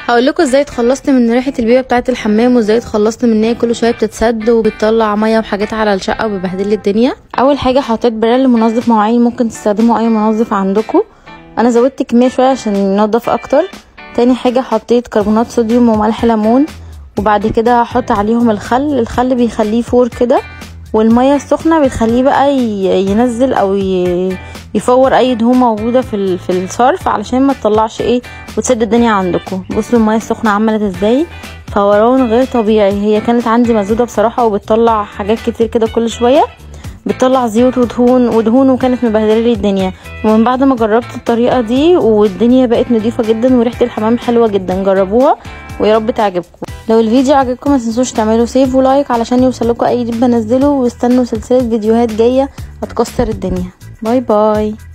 هقول لكم ازاي اتخلصت من ريحه البيبه بتاعه الحمام وازاي اتخلصت من ان هي كل شويه بتتسد وبتطلع ميه وحاجات على الشقه وببهدل الدنيا اول حاجه حطيت بريل منظف مواعين ممكن تستخدموا اي منظف عندكم انا زودت كميه شويه عشان ينضف اكتر تاني حاجه حطيت كربونات صوديوم وملح ليمون وبعد كده هحط عليهم الخل الخل بيخليه فور كده والميه السخنه بتخليه بقى ينزل او يفور اي دهون موجوده في في الصرف علشان ما تطلعش ايه وتسد الدنيا عندكم بصوا الميه السخنه عملت ازاي فوران غير طبيعي هي كانت عندي مسدوده بصراحه وبتطلع حاجات كتير كده كل شويه بتطلع زيوت ودهون ودهون وكانت مبهدله لي الدنيا ومن بعد ما جربت الطريقه دي والدنيا بقت نظيفه جدا وريحه الحمام حلوه جدا جربوها ويا رب تعجبكم لو الفيديو عجبكم ما تنسوش تعملوا سيف ولايك علشان يوصلكوا اي جديد بنزله واستنوا سلسله فيديوهات جايه هتكسر الدنيا باي باي